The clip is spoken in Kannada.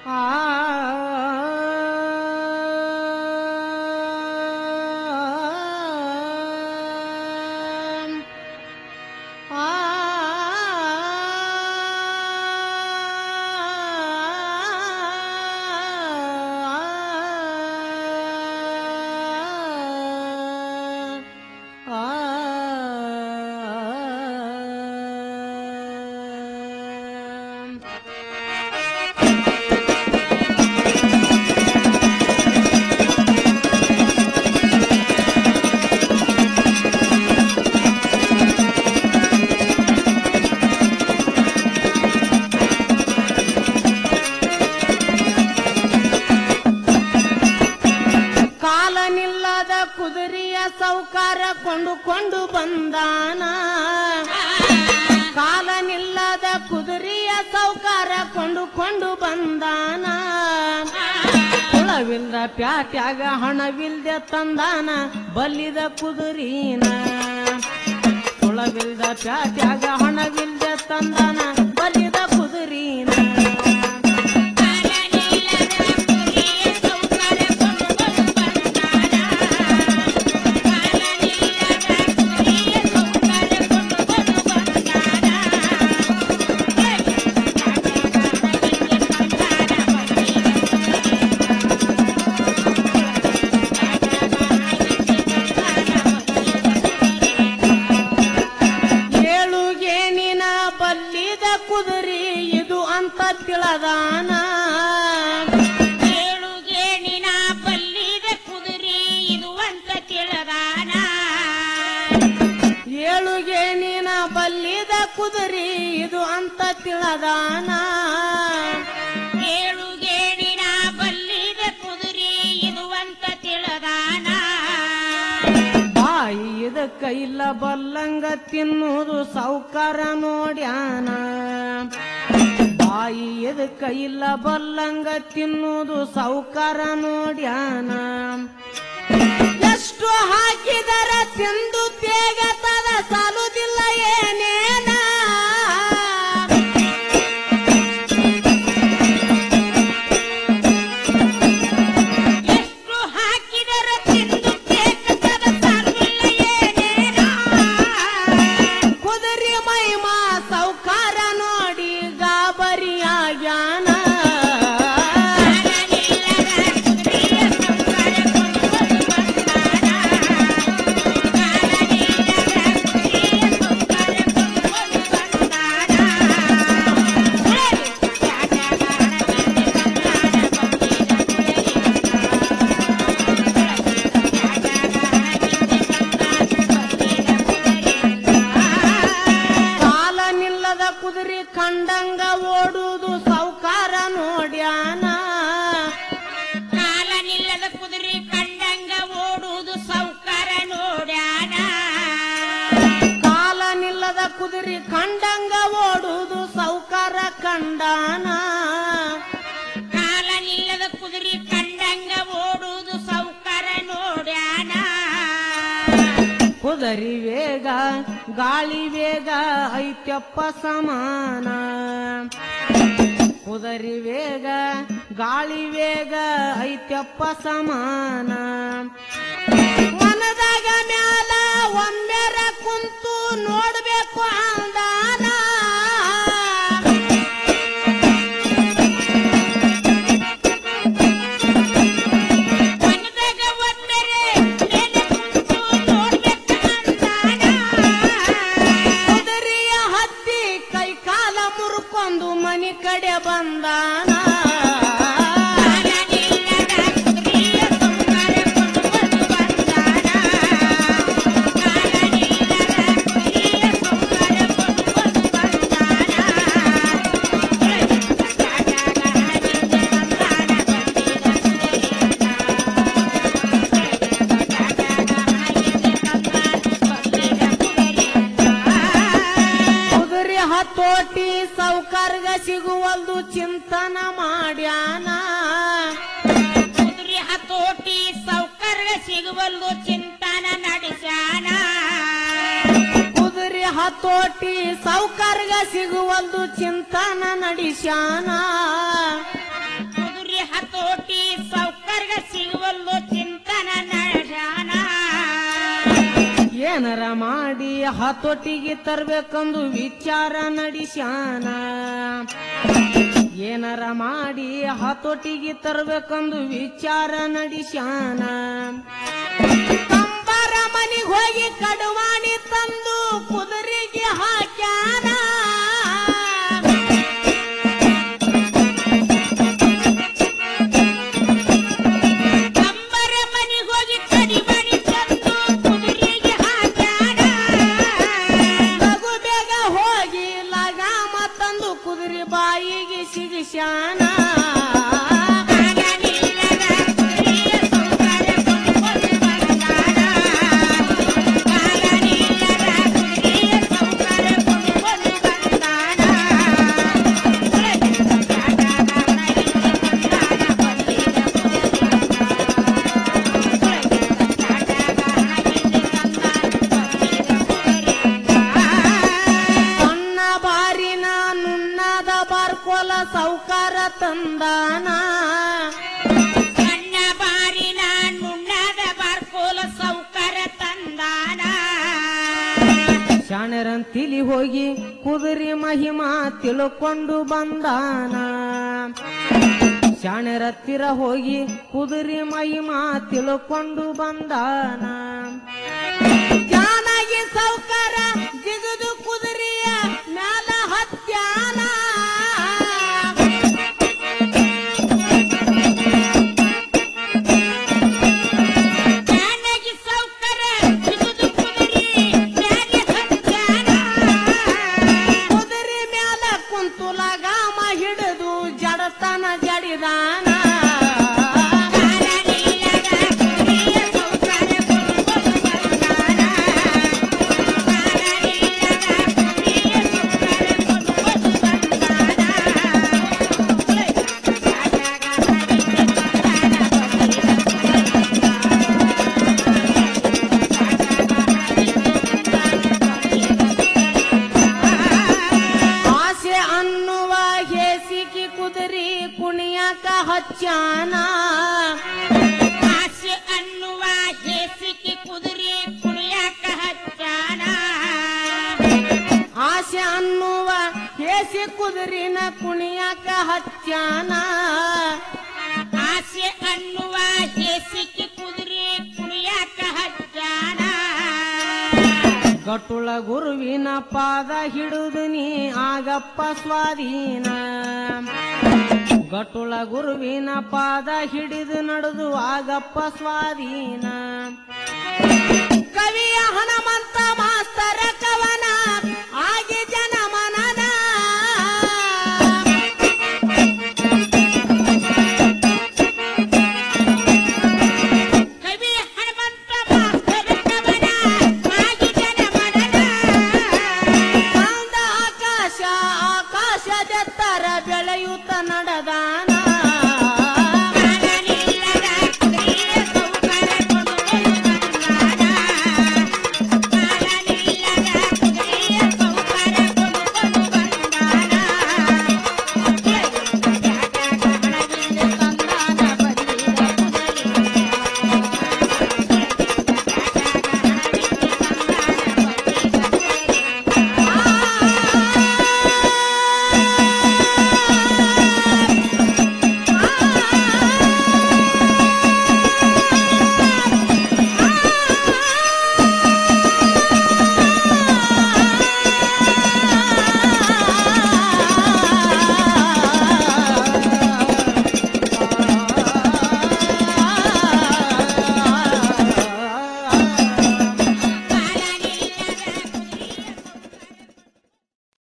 ಕಾಲ ನಿಲ್ಲದ ಕುದುರೆಯ ಸೌಕಾರ ಕೊಂಡುಕೊಂಡು ಬಂದಾನ ಕಾಲ ನಿಲ್ಲದ ಕುದುರೆಯ ಸೌಕಾರ ಕೊಂಡುಕೊಂಡು ಬಂದಾನ ಕುಳವಿಲ್ದ ಪ್ಯಾಟ್ಯಾಗ ಹಣವಿಲ್ದೆ ತಂದಾನ ಬಲ್ಲಿದ ಕುದುರೀನ ಕುಳವಿಲ್ದ ಪ್ಯಾಟ್ಯಾಗ ಹಣವಿಲ್ದೆ ತಂದಾನ ಬಲ್ಲಿದ ಕುದುರೀನ ಏಳು ಗೇಣಿನ ಬಲ್ಲಿದ ಕುದುರಿ ಇದು ಅಂತ ತಿಳದಾನ ಏಳು ಗೇಣಿನ ಬಲ್ಲಿದ ಕುದುರೆ ಇದು ಅಂತ ತಿಳದಾನ ಏಳು ಗೇಣಿನ ಬಲ್ಲಿದ ಕುದುರಿ ಇದು ಅಂತ ತಿಳದಾನ ಏಳು ಗೇಣಿನ ಬಲ್ಲಿದ ಕುದುರೆ ಇದು ಅಂತ ತಿಳದಾನ ಬಾಯಿ ಇದಕ್ಕ ಇಲ್ಲ ಬಲ್ಲಂಗ ತಿನ್ನುವುದು ಸೌಕಾರ ನೋಡ್ಯಾನ ಬಾಯಿ ಇದಕ್ಕ ಇಲ್ಲ ಬಲ್ಲಂಗ ತಿನ್ನುವುದು ಸೌಕಾರ ನೋಡ್ಯಾನ ಎಷ್ಟು ಹಾಕಿದರ ತಿಂದು ತೇಗತದ ಸಾಲುದಿಲ್ಲ ಏನೇನ ಎಷ್ಟು ಹಾಕಿದರ ತಿಂದು ಕೇಕದ ಸಾಲುಲ್ಲ ಏನೇನ ಕುದುರೆ ಮೈಮಾ ಸೌಕಾರ ನೋಡಿ ಗಾಬರಿಯಾಗ್ಯಾನ ಕಾಲ ನಿಲ್ಲದ ಕುದುರೆ ಕಂಡಂಗ ಓಡುವುದು ಸೌಕಾರ ನೋಡ್ಯಾನ ಕಾಲ ನಿಲ್ಲದ ಕುದುರೆ ಕಂಡಂಗ ಓಡುವುದು ಸೌಕಾರ ನೋಡ್ಯಾನ ಕಾಲ ನಿಲ್ಲದ ಕುದುರೆ ಕಂಡಂಗ ಓಡುವುದು ಸೌಕಾರ ಕಂಡಾನ ಕಾಲ ನಿಲ್ಲದ ಕುದುರೆ ಕಂಡಂಗ ಓಡುವುದು ಸೌಕಾರ ನೋಡ್ಯಾನ ಕುದರಿ ವೇಗ ಗಾಳಿ ವೇಗ ಐತ್ಯಪ್ಪ ಸಮಾನ ಕುದರಿ ವೇಗ ಗಾಳಿ ವೇಗ ಐತ್ಯಪ್ಪ ಸಮಾನ ಮನದಾಗ ಮ್ಯಾಲ ಒಮ್ಮೆರ ಕುಂತು ನೋಡ್ಬೇಕು ಅಂದಾನ ಮನದಾಗ ಒಮ್ಮೆರೆ ಮೇಲೆ ಕುಂತು ನೋಡ್ಬೇಕ ಅಂದಾನ. ಕುದುರೆಯ ಹತ್ತಿ ಕೈ ಕಾಲ ಮುರ್ಕೊಂಡು ಮನಿ ಕಡೆ ಬಂದಾನ ಕಾಲ ನಿಲ್ಲದ ಕುದುರೆಯ ಸೌಕಾರ ಕೊಂಡುಕೊಂಡು ಬಂದಾನ. ಕಾಲ ನಿಲ್ಲದ ಕುದುರೆಯ ಸೌಕಾರ ಕೊಂಡುಕೊಂಡು ಬಂದಾನ. ಕಾಟಾಗ ಹಾದಿಗೆ ಬಂದಾನ ಬಂದಿದ ಕುದುರೆ ಹತೋಟಿ ಸೌಕರ್ಗ ಸಿಗುವಲ್ದು ಚಿಂತನ ಮಾಡ್ಯಾನ ಕುದುರೆ ಹತೋಟಿ ಸೌಕರ್ಯ ಸಿಗುವಲ್ದು ಚಿಂತನ ನಡೆಸ್ಯಾನ ಕುದುರೆ ಹತೋಟಿ ಸೌಕರ್ಗ ಸಿಗುವಲ್ದು ಚಿಂತನ ನಡೆಸ್ಯಾನ ಹತೋಟಿಗೆ ತರ್ಬೇಕಂದು ವಿಚಾರ ನಡೆಸ್ಯಾನ ಏನಾರ ಮಾಡಿ ಹತೋಟಿಗೆ ತರ್ಬೇಕಂದು ವಿಚಾರ ನಡೆಸ್ಯಾನ ಕಂಬರ ಮನಿಗೆ ಹೋಗಿ ಕಡುವಾಣಿ ತಂದು ಕುದುರೆಗೆ ಹಾಕ್ಯಾನ ಕಂಬರ ಮನೆಗೆ ಹೋಗಿ ಕಡಿಮಣಿ ತಂದು ಕುದುರೆಗೆ ಹಾಕ್ಯಾನ ಲಘು ಬೇಗ ಹೋಗಿ ಲಗಾಮ ತಂದು ಕುದುರೆ ಬಾಯಿಗೆ ಸಿಗಿಸ್ಯಾನ ಕಾಲನಿಲ್ಲದ ಕುದುರೆಯ ಸೌಕರ್ಯ ಕೊಂಡ್ಕೊಂಡು ಬಂದಾನ. ಕಾಲನಿಲ್ಲದ ಕುದುರೆಯ ಸೌಕರ್ಯ ಕೊಂಡ್ಕೊಂಡು ಬಂದಾನ. ಉಳಗಿದ ಜಾಗದಾಗ ಒಣಗಿದ ಬಂದಾನ, ಬಂದಿದ ಉಳಗಿದ ಜಾಗದಾಗ ಒಣಗಿದ ಬಂದಾನ, ಬಂದಿದ ಸಣ್ಣ ಬಾರಿನ ನುಣ್ಣದ ಬಾರ್ಕೋಲ ಸೌಕಾರ ತಂದಾನ ಕಣ್ಣ ಬಾರಿನ ನುಣ್ಣದ ಬಾರ್ಕೋಲ ಸೌಕರ ತಂದಾನ ಶಾಣರಂತಿಲಿ ಹೋಗಿ ಕುದುರೆ ಮಹಿಮಾ ತಿಳ್ಕೊಂಡು ಬಂದಾನ ಶಾಣರತ್ತಿರ ಹೋಗಿ ಕುದುರೆ ಮಹಿಮಾ ತಿಳ್ಕೊಂಡು ಬಂದಾನ ಜಾನಾಗಿ ಸೌಕಾರ ಜಿಗಿದು ಕುದುರೆಯ ಮ್ಯಾಲ ಹತ್ಯಾನ ಜಾನಗಿ ಸೌಕರ ಜಿಗುದು ಕುದುರೆ ಮ್ಯಾಲೆ ಹತ್ಯಾನ. ಕುದುರೆ ಮ್ಯಾಲ ಕುಂತು ಲಗಾಮ ಹಿಡಿದು ಜಡತನ ಜಡಿದಾನ ಕಾಲನಿಲ್ಲದ ಕುದುರೆಯ ಸೌಕರ್ಯ ಕೊಂಡ್ಕೊಂಡು ಬಂದಾನ. ಕಾಲನಿಲ್ಲದ ಕುದುರೆಯ ಸೌಕರ್ಯ ಕೊಂಡ್ಕೊಂಡು ಬಂದಾನ. ಉಳಗಿದ ಜಾಗದಾಗ ಒಣಗಿದ ಬಂದಾನ, ಬಂದಿದ ಆಸೆ ಅನ್ನುವ ಹೇಸಿಕಿ ಕುದುರೆ ಕುಣಿಯಾಕ ಹಚ್ಚಾನ ಆಸೆ ಅನ್ನುವ ಹೇಸಿಕೆ ಕುದುರೆ ಕುಣಿಯಾಕ ಹಚ್ಚಾನ ಆಸೆ ಅನ್ನುವ ಹೇಸಿ ಕುದುರಿನ ಕುಣಿಯಾಕ ಹಚ್ಚಾನ ಆಸೆ ಅನ್ನುವ ಹೇಸಿಕೆ ಕುದುರೆ ಕುಣಿಯಾಕ ಹಚ್ಚಾನ ಗಟುಳ ಗುರುವಿನ ಪಾದ ಹಿಡಿದು ನೀ ಆಗಪ್ಪ ಸ್ವಾಧೀನ ಗಟುಳ ಗುರುವಿನ ಪಾದ ಹಿಡಿದು ನಡೆದು ಆಗಪ್ಪ ಸ್ವಾಧೀನ ಕವಿಯ ಹನುಮಂತ ಮಾಸ್ತರ ಕವನ ಆಗಿ ಜನ ಮನನ ಕವಿ ಹನುಮಂತ ಮಾಸ್ತರ ಕವನ ಆಗಿದನ ಮನನ ಕಾಂದ ಆಕಾಶ ಆಕಾಶದೆತ್ತರ ಬೆಳೆಯುತ್ತ ನಡ